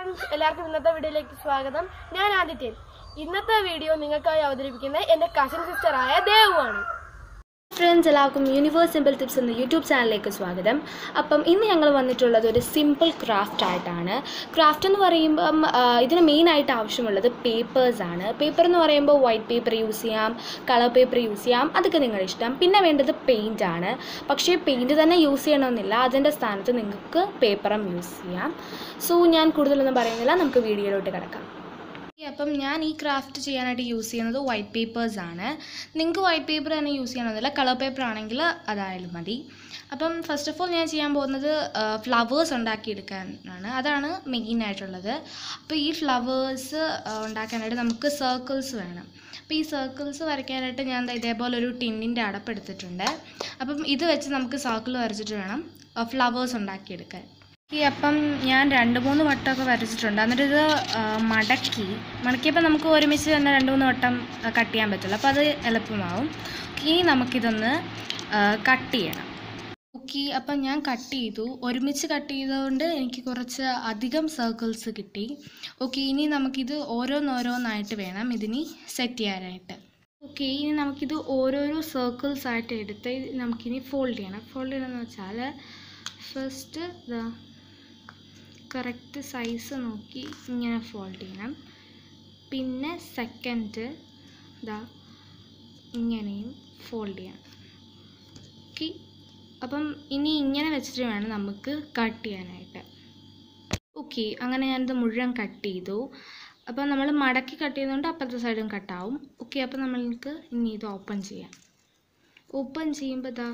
friends എല്ലാവർക്കും ഇന്നത്തെ വീഡിയോയിലേക്ക് സ്വാഗതം ഞാൻ ആദിത്യൻ ഇന്നത്തെ വീഡിയോ നിങ്ങൾക്കായി അവതരിപ്പിക്കുന്നത് എൻ്റെ കസിൻ സിസ്റ്ററായ ദേവുവാണ് ഫ്രണ്ട്സ് എല്ലാവർക്കും യൂണിവേഴ്സ് സിമ്പിൾ ടിപ്സ് എന്ന യൂട്യൂബ് ചാനലിലേക്ക് സ്വാഗതം അപ്പം ഇന്ന് ഞങ്ങൾ വന്നിട്ടുള്ളത് ഒരു സിമ്പിൾ ക്രാഫ്റ്റ് ആയിട്ടാണ് ക്രാഫ്റ്റ് എന്ന് പറയുമ്പം ആ, ഇതിന് മെയിനായിട്ട് ആവശ്യമുള്ളത് പേപ്പേഴ്സ് ആണ് പേപ്പർ എന്ന് പറയുമ്പോൾ വൈറ്റ് പേപ്പർ യൂസ് ചെയ്യാം കളർ പേപ്പർ യൂസ് ചെയ്യാം അതൊക്കെ നിങ്ങളുടെ ഇഷ്ടം പിന്നെ വേണ്ടത് പെയിൻ്റ് ആണ് പക്ഷേ പെയിൻറ്റ് തന്നെ യൂസ് ചെയ്യണമെന്നില്ല അതിൻ്റെ സ്ഥാനത്ത് നിങ്ങൾക്ക് പേപ്പറും യൂസ് ചെയ്യാം സോ ഞാൻ കൂടുതലൊന്നും പറയുന്നില്ല നമുക്ക് വീഡിയോയിലോട്ട് കിടക്കാം അപ്പം ഞാൻ ഈ ക്രാഫ്റ്റ് ചെയ്യാനായിട്ട് യൂസ് ചെയ്യുന്നത് വൈറ്റ് പേപ്പേഴ്സ് ആണ് നിങ്ങൾക്ക് വൈറ്റ് പേപ്പർ തന്നെ യൂസ് ചെയ്യണമെന്നില്ല കളർ പേപ്പർ ആണെങ്കിൽ അതായാലും മതി അപ്പം ഫസ്റ്റ് ഓഫ് ഓൾ ഞാൻ ചെയ്യാൻ പോകുന്നത് ഫ്ലവേഴ്സ് ഉണ്ടാക്കിയെടുക്കാനാണ് അതാണ് മെയിൻ ആയിട്ടുള്ളത് അപ്പോൾ ഈ ഫ്ലവേഴ്സ് ഉണ്ടാക്കാനായിട്ട് നമുക്ക് സർക്കിൾസ് വേണം അപ്പോൾ ഈ സർക്കിൾസ് വരയ്ക്കാനായിട്ട് ഞാൻ ദാ ഇതേപോലെ ഒരു ടിന്നിൻ്റെ അടപ്പെടുത്തിട്ടുണ്ട് അപ്പം ഇത് വെച്ച് നമുക്ക് സർക്കിൾ വരച്ചിട്ട് വേണം ഫ്ലവേഴ്സ് ഉണ്ടാക്കിയെടുക്കാൻ ഈ അപ്പം ഞാൻ രണ്ട് മൂന്ന് വട്ടമൊക്കെ വരച്ചിട്ടുണ്ട് എന്നിട്ട് ഇത് ആ, മടക്കി മടക്കിയപ്പോൾ നമുക്ക് ഒരുമിച്ച് തന്നെ രണ്ട് മൂന്ന് വട്ടം കട്ട് ചെയ്യാൻ പറ്റില്ല അപ്പോൾ അത് എളുപ്പമാവും ഇനി നമുക്കിതൊന്ന് കട്ട് ചെയ്യണം ഓക്കെ അപ്പം ഞാൻ കട്ട് ചെയ്തു ഒരുമിച്ച് കട്ട് ചെയ്തതുകൊണ്ട് എനിക്ക് കുറച്ച് അധികം സർക്കിൾസ് കിട്ടി ഓക്കെ ഇനി നമുക്കിത് ഓരോന്നോരോന്നായിട്ട് വേണം ഇതിനി സെറ്റ് ചെയ്യാനായിട്ട് ഓക്കെ ഇനി നമുക്കിത് ഓരോരോ സർക്കിൾസ് ആയിട്ട് എടുത്ത് ഇത് നമുക്കിനി ഫോൾഡ് ചെയ്യണം ഫോൾഡ് ചെയ്യണമെന്ന് വെച്ചാൽ ഫസ്റ്റ് ഇതാ കറക്റ്റ് സൈസ് നോക്കി ഇങ്ങനെ ഫോൾഡ് ചെയ്യണം പിന്നെ സെക്കൻഡ് ഇതാ ഇങ്ങനെയും ഫോൾഡ് ചെയ്യണം ഓക്കെ അപ്പം ഇനി ഇങ്ങനെ വെച്ചിട്ട് വേണം നമുക്ക് കട്ട് ചെയ്യാനായിട്ട് ഓക്കെ അങ്ങനെ ഞാനിത് മുഴുവൻ കട്ട് ചെയ്തു അപ്പം നമ്മൾ മടക്കി കട്ട് ചെയ്യുന്നതുകൊണ്ട് അപ്പുറത്തെ സൈഡും കട്ടാവും ഓക്കെ അപ്പം നമ്മൾക്ക് ഇനി ഇത് ഓപ്പൺ ചെയ്യാം ഓപ്പൺ ചെയ്യുമ്പോൾ ഇതാ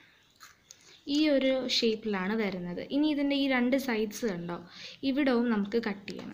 ഈ ഒരു ഷേപ്പിലാണ് വരുന്നത് ഇനി ഇതിൻ്റെ ഈ രണ്ട് സൈഡ്സ് കണ്ടോ ഇവിടവും നമുക്ക് കട്ട് ചെയ്യണം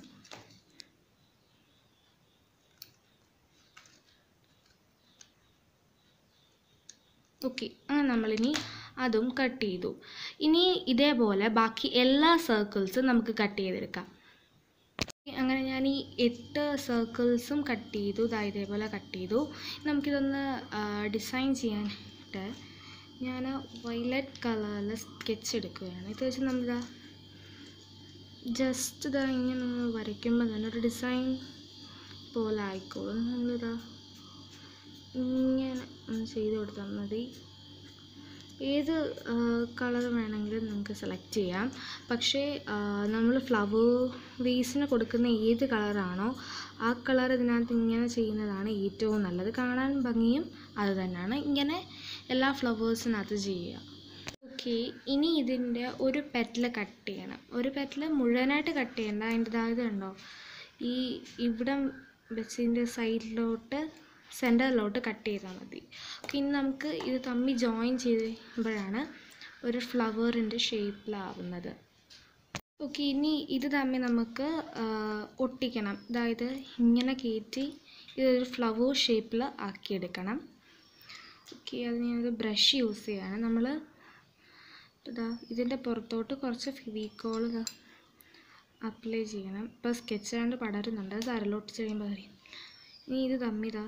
ഓക്കെ അങ്ങനെ നമ്മളിനി അതും കട്ട് ചെയ്തു ഇനി ഇതേപോലെ ബാക്കി എല്ലാ സർക്കിൾസും നമുക്ക് കട്ട് ചെയ്തെടുക്കാം അങ്ങനെ ഞാൻ ഈ എട്ട് സർക്കിൾസും കട്ട് ചെയ്തു ഇതാ ഇതേപോലെ കട്ട് ചെയ്തു നമുക്കിതൊന്ന് ഡിസൈൻ ചെയ്യാനായിട്ട് ഞാൻ വയലറ്റ് കളറിൽ സ്കെച്ച് എടുക്കുകയാണ് ഇത് വെച്ച് നമ്മളിതാ ജസ്റ്റ് ഇതാ ഇങ്ങനെ ഒന്ന് വരയ്ക്കുമ്പോൾ തന്നെ ഒരു ഡിസൈൻ പോലെ ആയിക്കോളും നമ്മളിതാ ഇങ്ങനെ ഒന്ന് ചെയ്ത് കൊടുത്താൽ മതി ഏത് കളർ വേണമെങ്കിലും നമുക്ക് സെലക്ട് ചെയ്യാം പക്ഷേ നമ്മൾ ഫ്ലവർ വേസിന് കൊടുക്കുന്ന ഏത് കളറാണോ ആ കളർ ഇതിനകത്ത് ഇങ്ങനെ ചെയ്യുന്നതാണ് ഏറ്റവും നല്ലത് കാണാൻ ഭംഗിയും അത് തന്നെയാണ് ഇങ്ങനെ എല്ലാ ഫ്ലവേഴ്സിനകത്ത് ചെയ്യുക ഓക്കെ ഇനി ഇതിൻ്റെ ഒരു പെറ്റൽ കട്ട് ചെയ്യണം ഒരു പെറ്റൽ മുഴുവനായിട്ട് കട്ട് ചെയ്യണ്ട അതിൻ്റെ ഇതായത് കണ്ടോ ഈ ഇവിടം വെച്ച് ഇതിൻ്റെ സൈഡിലോട്ട് സെൻറ്ററിലോട്ട് കട്ട് ചെയ്താൽ മതി ഓക്കെ ഇനി നമുക്ക് ഇത് തമ്മിൽ ജോയിൻ ചെയ്യുമ്പോഴാണ് ഒരു ഫ്ലവറിൻ്റെ ഷേപ്പിലാവുന്നത് ഓക്കെ ഇനി ഇത് തമ്മിൽ നമുക്ക് ആ, ഒട്ടിക്കണം അതായത് ഇങ്ങനെ കയറ്റി ഇതൊരു ഫ്ലവർ ഷേപ്പിൽ ആക്കിയെടുക്കണം ഓക്കെ അത് ഞാനൊരു ബ്രഷ് യൂസ് ചെയ്യാണ് നമ്മൾ ഇതാ ഇതിൻ്റെ പുറത്തോട്ട് കുറച്ച് ഫിവിക്കോൾ അപ്ലൈ ചെയ്യണം ഇപ്പോൾ സ്കെച്ച് ആയതുകൊണ്ട് പടരുന്നുണ്ട് അത് തരലോട്ട് ചെയ്യുമ്പോൾ അറിയും ഇനി ഇത് തമ്മിതാ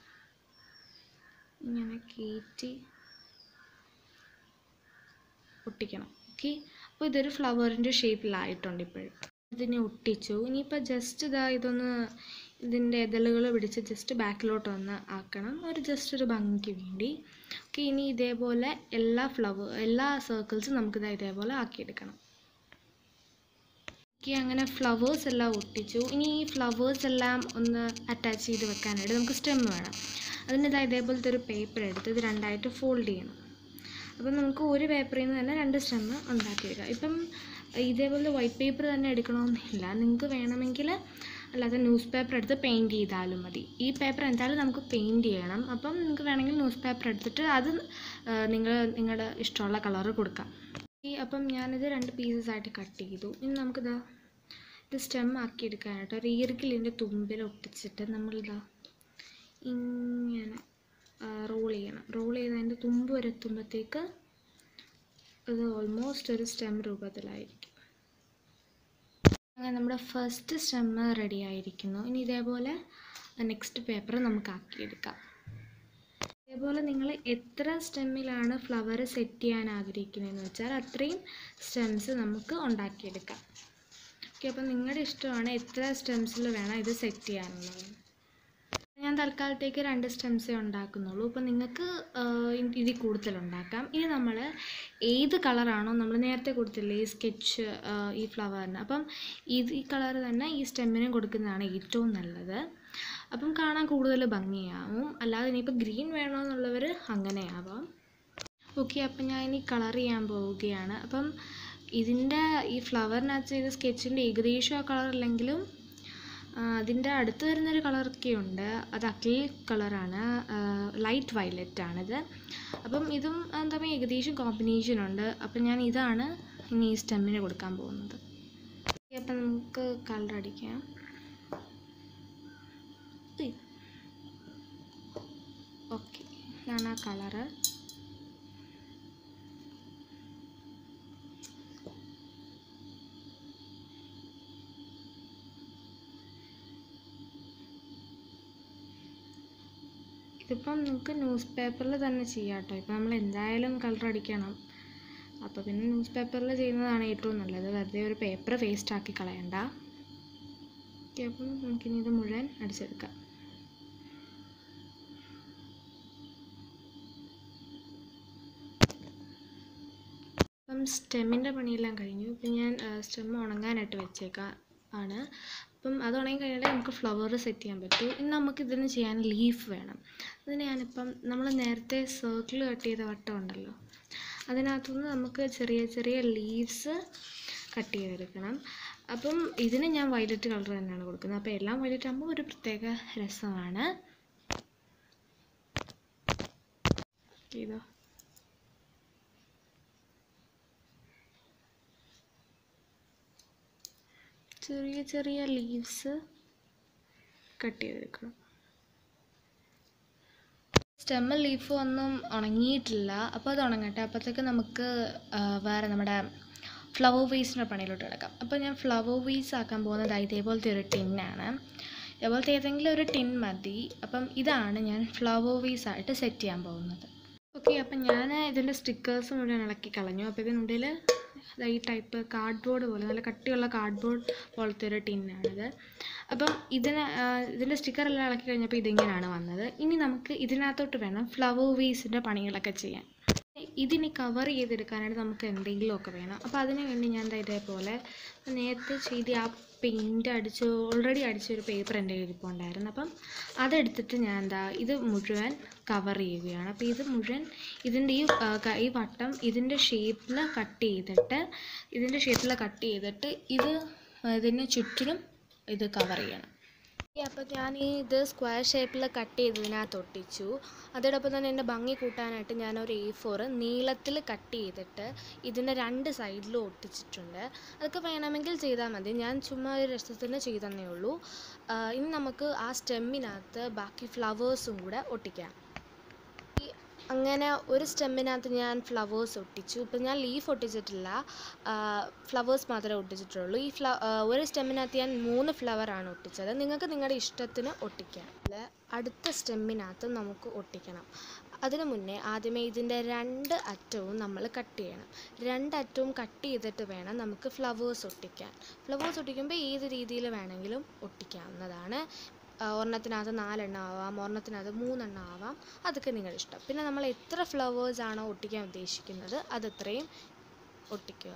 ഇങ്ങനെ കയറ്റി ഒട്ടിക്കണം ഓക്കെ അപ്പോൾ ഇതൊരു ഫ്ലവറിൻ്റെ ഷേപ്പിലായിട്ടുണ്ട് ഇപ്പോഴും ഇതിനെ ഒട്ടിച്ചു ഇനിയിപ്പോൾ ജസ്റ്റ് ഇതാ ഇതൊന്ന് ഇതിൻ്റെ ഇതളുകൾ പിടിച്ച് ജസ്റ്റ് ബാക്കിലോട്ട് ഒന്ന് ആക്കണം ഒരു ജസ്റ്റ് ഒരു ഭംഗിക്ക് വേണ്ടി ഓക്കെ ഇനി ഇതേപോലെ എല്ലാ ഫ്ലവർ എല്ലാ സർക്കിൾസും നമുക്കിതാ ഇതേപോലെ ആക്കിയെടുക്കണം ഓക്കെ അങ്ങനെ ഫ്ലവേഴ്സ് എല്ലാം ഒട്ടിച്ചു ഇനി ഈ ഫ്ലവേഴ്സ് എല്ലാം ഒന്ന് അറ്റാച്ച് ചെയ്ത് വെക്കാനായിട്ട് നമുക്ക് സ്റ്റെം വേണം അതിന് ഇതാ ഇതേപോലത്തെ ഒരു പേപ്പർ എടുത്ത് ഇത് രണ്ടായിട്ട് ഫോൾഡ് ചെയ്യണം അപ്പം നമുക്ക് ഒരു പേപ്പറിൽ നിന്ന് തന്നെ രണ്ട് സ്റ്റെം ഉണ്ടാക്കിയെടുക്കാം ഇപ്പം ഇതേപോലെ വൈറ്റ് പേപ്പർ തന്നെ എടുക്കണമെന്നില്ല നിങ്ങൾക്ക് വേണമെങ്കിൽ അല്ലാതെ ന്യൂസ് പേപ്പർ എടുത്ത് പെയിൻറ്റ് ചെയ്താലും മതി ഈ പേപ്പർ എന്തായാലും നമുക്ക് പെയിൻറ്റ് ചെയ്യണം അപ്പം നിങ്ങൾക്ക് വേണമെങ്കിൽ ന്യൂസ് പേപ്പർ എടുത്തിട്ട് അത് നിങ്ങൾ നിങ്ങളുടെ ഇഷ്ടമുള്ള കളറ് കൊടുക്കാം ഈ അപ്പം ഞാനിത് രണ്ട് പീസസ് ആയിട്ട് കട്ട് ചെയ്തു ഇനി നമുക്കിതാ ഇത് സ്റ്റെം ആക്കി എടുക്കാനായിട്ട് ഒരു ഈർക്കിലിൻ്റെ തുമ്പിൽ ഒട്ടിച്ചിട്ട് നമ്മളിതാ ഇങ്ങനെ റോൾ ചെയ്യണം റോൾ ചെയ്ത് അതിൻ്റെ തുമ്പ് വരെ എത്തുമ്പോഴത്തേക്ക് ഇത് ഓൾമോസ്റ്റ് ഒരു സ്റ്റെം രൂപത്തിലായിരിക്കും അങ്ങനെ നമ്മുടെ ഫസ്റ്റ് സ്റ്റെം റെഡി ആയിരിക്കുന്നു ഇനി ഇതേപോലെ നെക്സ്റ്റ് പേപ്പർ നമുക്ക് ആക്കിയെടുക്കാം അതേപോലെ നിങ്ങൾ എത്ര സ്റ്റെമ്മിലാണ് ഫ്ലവർ സെറ്റ് ചെയ്യാൻ ആഗ്രഹിക്കുന്നതെന്ന് വെച്ചാൽ അത്രയും സ്റ്റെംസ് നമുക്ക് ഉണ്ടാക്കിയെടുക്കാം ഓക്കെ അപ്പം നിങ്ങളുടെ ഇഷ്ടമാണ് എത്ര സ്റ്റെംസിൽ വേണം ഇത് സെറ്റ് ചെയ്യാനുള്ളത് ഞാൻ തൽക്കാലത്തേക്ക് രണ്ട് സ്റ്റെംസേ ഉണ്ടാക്കുന്നുള്ളൂ അപ്പോൾ നിങ്ങൾക്ക് ഇതിൽ കൂടുതൽ ഉണ്ടാക്കാം ഇനി നമ്മൾ ഏത് കളറാണോ നമ്മൾ നേരത്തെ കൊടുത്തില്ലേ ഈ സ്കെച്ച് ഈ ഫ്ലവറിന് അപ്പം ഇത് ഈ കളർ തന്നെ ഈ സ്റ്റെമ്മിനും കൊടുക്കുന്നതാണ് ഏറ്റവും നല്ലത് അപ്പം കാണാൻ കൂടുതൽ ഭംഗിയാവും അല്ലാതെ ഇനിയിപ്പോൾ ഗ്രീൻ വേണമെന്നുള്ളവർ അങ്ങനെ ആവാം ഓക്കെ അപ്പം ഞാൻ ഇനി കളർ ചെയ്യാൻ പോവുകയാണ് അപ്പം ഇതിൻ്റെ ഈ ഫ്ലവറിനകത്ത് ചെയ്ത സ്കെച്ചിൻ്റെ ഏകദേശം ആ കളർ അല്ലെങ്കിലും ആ, അതിൻ്റെ അടുത്ത് വരുന്നൊരു കളറൊക്കെ ഉണ്ട് അത് അക്ലിൽ കളറാണ് ലൈറ്റ് വയലറ്റ് ആണിത് അപ്പം ഇതും എന്താ പറയുക ഏകദേശം കോമ്പിനേഷൻ ഉണ്ട് അപ്പം ഞാൻ ഇതാണ് ഇനി ഈ സ്റ്റെമ്മിന് കൊടുക്കാൻ പോകുന്നത് അപ്പം നമുക്ക് കളർ അടിക്കാം ഓക്കെ ഞാൻ ആ കളറ് ഇതിപ്പം നിങ്ങൾക്ക് ന്യൂസ് പേപ്പറിൽ തന്നെ ചെയ്യാം കേട്ടോ ഇപ്പം നമ്മൾ എന്തായാലും കളർ അടിക്കണം അപ്പോൾ പിന്നെ ന്യൂസ് പേപ്പറിൽ ചെയ്യുന്നതാണ് ഏറ്റവും നല്ലത് വെറുതെ ഒരു പേപ്പർ വേസ്റ്റ് ആക്കി കളയണ്ട ഓക്കെ അപ്പം നമുക്കിനി ഇത് മുഴുവൻ അടിച്ചെടുക്കാം അപ്പം സ്റ്റെമ്മിൻ്റെ പണിയെല്ലാം കഴിഞ്ഞു ഇപ്പം ഞാൻ സ്റ്റെം ഉണങ്ങാനായിട്ട് വെച്ചേക്കാം ആണ് അപ്പം അത് ഉണങ്ങി കഴിഞ്ഞാൽ നമുക്ക് ഫ്ലവർ സെറ്റ് ചെയ്യാൻ പറ്റും ഇനി നമുക്ക് ഇതിന് ചെയ്യാൻ ലീഫ് വേണം അതിന് ഞാനിപ്പം നമ്മൾ നേരത്തെ സർക്കിൾ കട്ട് ചെയ്ത വട്ടം ഉണ്ടല്ലോ അതിനകത്തുനിന്ന് നമുക്ക് ചെറിയ ചെറിയ ലീവ്സ് കട്ട് ചെയ്തെടുക്കണം അപ്പം ഇതിന് ഞാൻ വയലറ്റ് കളർ തന്നെയാണ് കൊടുക്കുന്നത് അപ്പോൾ എല്ലാം വയലറ്റ് ആകുമ്പോൾ ഒരു പ്രത്യേക രസമാണ് ഇതോ ചെറിയ ചെറിയ ലീവ്സ് കട്ട് ചെയ്തെടുക്കണം സ്റ്റെമ്മ് ലീഫ് ഒന്നും ഉണങ്ങിയിട്ടില്ല അപ്പോൾ അത് ഉണങ്ങട്ടെ അപ്പോഴത്തേക്ക് നമുക്ക് ആ, വേറെ നമ്മുടെ ഫ്ലവർ വേസിൻ്റെ പണിയിലോട്ട് കിടക്കാം അപ്പോൾ ഞാൻ ഫ്ലവർ വേസ് ആക്കാൻ പോകുന്നത് ദാ ഇതേപോലത്തെ ഒരു ടിന്നാണ് ഇതേപോലത്തെ ഏതെങ്കിലും ഒരു ടിൻ മതി അപ്പം ഇതാണ് ഞാൻ ഫ്ലവർ വേസ് ആയിട്ട് സെറ്റ് ചെയ്യാൻ പോകുന്നത് ഓക്കെ അപ്പം ഞാൻ ഇതിൻ്റെ സ്റ്റിക്കേഴ്സ് മുഴുവൻ ഇളക്കി കളഞ്ഞു അപ്പോൾ ഇതിനുള്ളിൽ ദാ ഈ ടൈപ്പ് കാർഡ്ബോർഡ് പോലെ നല്ല കട്ടിയുള്ള കാർഡ്ബോർഡ് പോലത്തെ ഒരു ടിന്നാണിത് അപ്പം ഇതിന് ആ, ഇതിൻ്റെ സ്റ്റിക്കറെല്ലാം ഇളക്കി കഴിഞ്ഞപ്പോൾ ഇതിങ്ങനെയാണ് വന്നത് ഇനി നമുക്ക് ഇതിനകത്തോട്ട് വേണം ഫ്ലവർ വേസിൻ്റെ പണികളൊക്കെ ചെയ്യാൻ ഇതിനി കവർ ചെയ്തെടുക്കാനായിട്ട് നമുക്ക് എന്തെങ്കിലുമൊക്കെ വേണം അപ്പോൾ അതിന് വേണ്ടി ഞാൻ ദാ ഇതേപോലെ നേരത്തെ ചെയ്ത് ആ പെയിൻറ്റ് അടിച്ച് ഓൾറെഡി അടിച്ചൊരു പേപ്പർ എൻ്റെ കയ്യിൽ ഇരിപ്പുണ്ടായിരുന്നു അപ്പം അതെടുത്തിട്ട് ഞാൻ എന്താ ഇത് മുഴുവൻ കവർ ചെയ്യുകയാണ് അപ്പോൾ ഇത് മുഴുവൻ ഇതിൻ്റെ ഈ ആ, ക- ഈ വട്ടം ഇതിൻ്റെ ഷേപ്പിൽ കട്ട് ചെയ്തിട്ട് ഇതിൻ്റെ ഷേപ്പിൽ കട്ട് ചെയ്തിട്ട് ഇത് ഇതിന് ചുറ്റിലും ഇത് കവർ ചെയ്യണം അപ്പോൾ ഞാൻ ഈ ഇത് സ്ക്വയർ ഷേപ്പിൽ കട്ട് ചെയ്തതിനകത്ത് ഒട്ടിച്ചു അതോടൊപ്പം തന്നെ എൻ്റെ ഭംഗി കൂട്ടാനായിട്ട് ഞാൻ ഒരു എ ഫോർ നീളത്തിൽ കട്ട് ചെയ്തിട്ട് ഇതിൻ്റെ രണ്ട് സൈഡിലും ഒട്ടിച്ചിട്ടുണ്ട് അതൊക്കെ വേണമെങ്കിൽ ചെയ്താൽ മതി ഞാൻ ചുമ്മാ ഒരു രസത്തിന് ചെയ്തെന്നേ ഉള്ളൂ ആ, ഇനി നമുക്ക് ആ സ്റ്റെമ്മിനകത്ത് ബാക്കി ഫ്ലവേഴ്സും കൂടെ ഒട്ടിക്കാം ഈ അങ്ങനെ ഒരു സ്റ്റെമ്മിനകത്ത് ഞാൻ ഫ്ലവേഴ്സ് ഒട്ടിച്ചു ഇപ്പം ഞാൻ ലീഫ് ഒട്ടിച്ചിട്ടില്ല ഫ്ലവേഴ്സ് മാത്രമേ ഒട്ടിച്ചിട്ടുള്ളൂ ഈ ഫ്ല ആ, ഒരു സ്റ്റെമ്മിനകത്ത് ഞാൻ മൂന്ന് ഫ്ലവറാണ് ഒട്ടിച്ചത് നിങ്ങൾക്ക് നിങ്ങളുടെ ഇഷ്ടത്തിന് ഒട്ടിക്കാം ഇതില് അടുത്ത സ്റ്റെമ്മിനകത്ത് നമുക്ക് ഒട്ടിക്കണം അതിനു മുന്നേ ആദ്യമേ ഇതിൻ്റെ രണ്ട് അറ്റവും നമ്മൾ കട്ട് ചെയ്യണം രണ്ട് അറ്റവും കട്ട് ചെയ്തിട്ട് വേണം നമുക്ക് ഫ്ലവേഴ്സ് ഒട്ടിക്കാൻ ഫ്ലവേഴ്സ് ഒട്ടിക്കുമ്പോൾ ഏത് രീതിയിൽ വേണമെങ്കിലും ഒട്ടിക്കാവുന്നതാണ് ആ, ഒരെണ്ണത്തിനകത്ത് നാലെണ്ണം ആവാം ഒരെണ്ണത്തിനകത്ത് മൂന്നെണ്ണം ആവാം അതൊക്കെ നിങ്ങളുടെ ഇഷ്ടം പിന്നെ നമ്മൾ എത്ര ഫ്ലവേഴ്സ് ആണോ ഒട്ടിക്കാൻ ഉദ്ദേശിക്കുന്നത് അതത്രയും ഒട്ടിക്കുക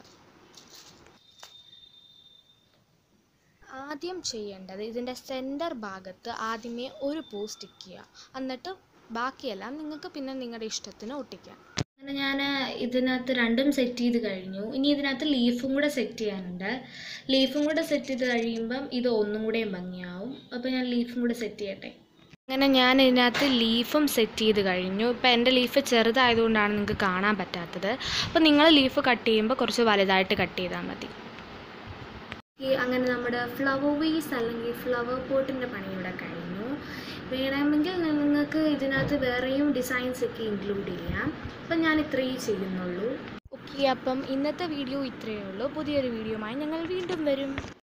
ആദ്യം ചെയ്യേണ്ടത് ഇതിൻ്റെ സെൻറ്റർ ഭാഗത്ത് ആദ്യമേ ഒരു പൂ സ്റ്റിക്ക് ചെയ്യുക എന്നിട്ട് ബാക്കിയെല്ലാം നിങ്ങൾക്ക് പിന്നെ നിങ്ങളുടെ ഇഷ്ടത്തിന് ഒട്ടിക്കാം അങ്ങനെ ഞാൻ ഇതിനകത്ത് രണ്ടും സെറ്റ് ചെയ്ത് കഴിഞ്ഞു ഇനി ഇതിനകത്ത് ലീഫും കൂടെ സെറ്റ് ചെയ്യാനുണ്ട് ലീഫും കൂടെ സെറ്റ് ചെയ്ത് കഴിയുമ്പം ഇത് ഒന്നും കൂടെയും ഭംഗിയാവും അപ്പോൾ ഞാൻ ലീഫും കൂടെ സെറ്റ് ചെയ്യട്ടെ അങ്ങനെ ഞാൻ ഇതിനകത്ത് ലീഫും സെറ്റ് ചെയ്ത് കഴിഞ്ഞു ഇപ്പം എൻ്റെ ലീഫ് ചെറുതായതുകൊണ്ടാണ് നിങ്ങൾക്ക് കാണാൻ പറ്റാത്തത് അപ്പോൾ നിങ്ങൾ ലീഫ് കട്ട് ചെയ്യുമ്പോൾ കുറച്ച് വലുതായിട്ട് കട്ട് ചെയ്താൽ മതി ഈ അങ്ങനെ നമ്മുടെ ഫ്ലവർ വേസ് അല്ലെങ്കിൽ ഫ്ലവർ പോട്ടിൻ്റെ പണി ഇവിടെ കഴിഞ്ഞു വേണമെങ്കിൽ നിങ്ങൾക്ക് ഇതിനകത്ത് വേറെയും ഡിസൈൻസ് ഒക്കെ ഇൻക്ലൂഡ് ചെയ്യാം അപ്പം ഞാൻ ഇത്രയും ചെയ്യുന്നുള്ളൂ ഓക്കെ അപ്പം ഇന്നത്തെ വീഡിയോ ഇത്രയേ ഉള്ളൂ പുതിയൊരു വീഡിയോയുമായി ഞങ്ങൾ വീണ്ടും വരും